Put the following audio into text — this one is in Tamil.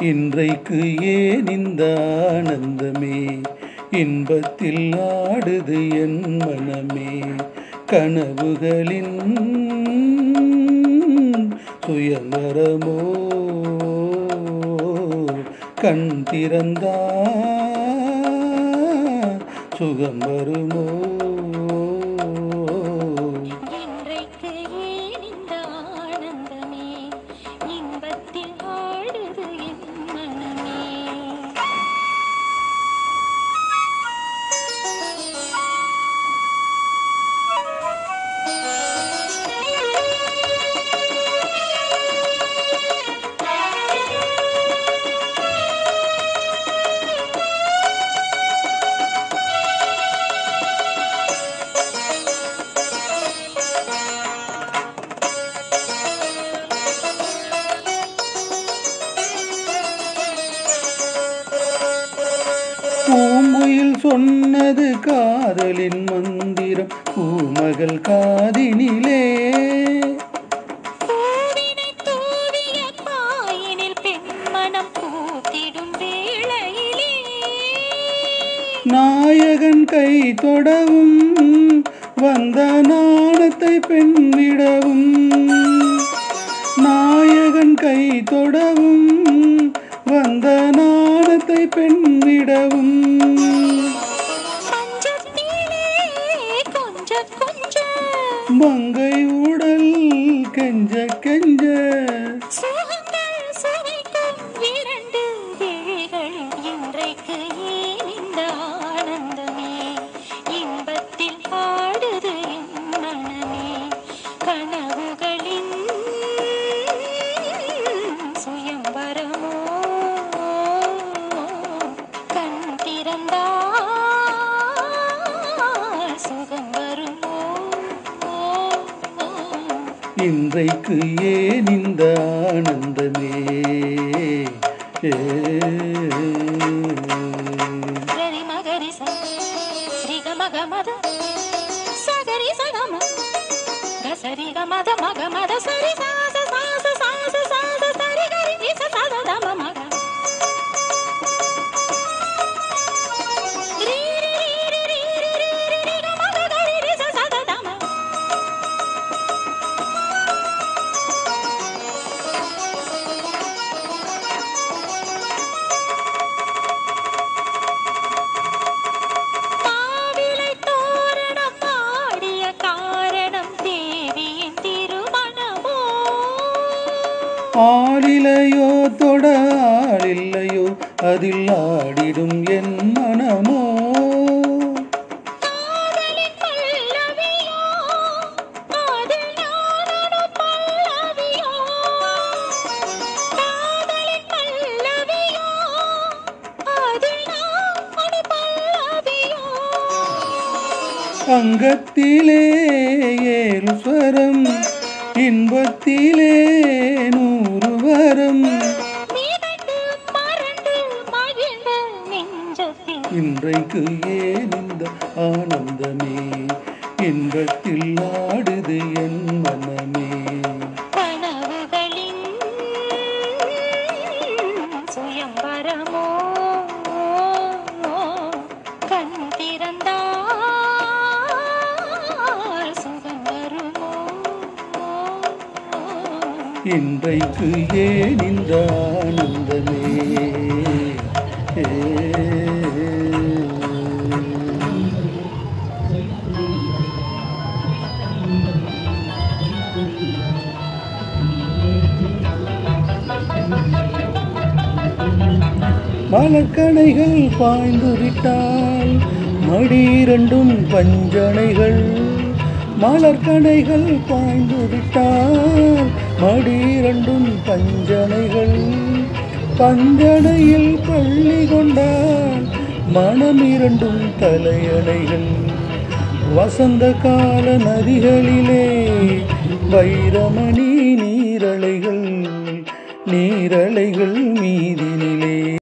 இன்றைக்கு ஏன் இந்த ஆனந்தமே இன்பத்தில் ஆடுது என் மனமே கனவுகளின் சுயம்பரமோ கண் திறந்தா சுகம் வருமோ இன்றைக்கு ஏன் இந்த ஆனந்தமே இன்பத்தில் ஆடுது என் மனமே பூங்குயில் சொன்னது காதலின் மந்திரம் பூமகள் காதினிலே பூவினை தூவிய பாயினில் பெண்மனம் பூத்திடும் வேளையிலே நாயகன் கை தொடவும் வந்த நாணத்தை பெண்விடவும் நாயகன் கை தொடவும் வந்த நாணத்தை பெண்விடவும் மஞ்சத்திலே கொஞ்ச கொஞ்ச மங்கை உடல் கெஞ்ச கெஞ்ச சுகங்கள் சுவைக்கும் இரண்டு விழிகளில் இன்றைக்கு ஏன் இந்த ஆனந்தமே இன்பத்தில் ஆடுது என் மனமே கனவுகளின் சுயம்பரமோ கண் திறந்தா சுகம் வருமோ இன்றைக்கு ஏன் இந்த ஆனந்தமே ஏ గరి మగరి స రి గ మగ మద సగరి సగమ గసరి గ మద మగ మద సరి సా స సా స సా స సా స సరి గరి ని స సా స ద మ మగ రి రి రి రి రి రి రి రి రి గ మగ గరి రి స స ద ద మ மாவிலை தோரணம் ஆடிய காரணம் தேவியின் திருமணமோ ஆளிலையோ தொட ஆளில்லையோ அதில் ஆடிடும் என் மனமோ காதலின் பல்லவியோ அதில் ஞானொரு பல்லவியோ காதலின் பல்லவியோ அதில் ஞானொரு பல்லவியோ அங்கத்திலே ஏழு ஸ்வரம் இன்பத்திலே நூறு வரம் மிதந்து மறந்து மகிழ்ந்த நெஞ்சத்தில் இன்றைக்கு ஏன் இந்த ஆனந்தமே இன்பத்தில் ஆடுது என் மனமே கனவுகளின் சுயம்பரமோ கண் திறந்தால் சுகம் வருமோ இன்றைக்கு ஏன் இந்த ஆனந்தமே ஏ. மலக்கணைகள் பாய்ந்து விட்டால் மடிரண்டும் பஞ்சனைகள் மலர்கணைகள் பாய்ந்து விட்டால் மடிரண்டும் பஞ்சனைகள் பஞ்சனையில் பள்ளி கொண்டால் மனமிரண்டும் தலையணைகள் வசந்த கால நதிகளிலே வைரமணி நீரலைகள் நீரலைகள் மீதினிலே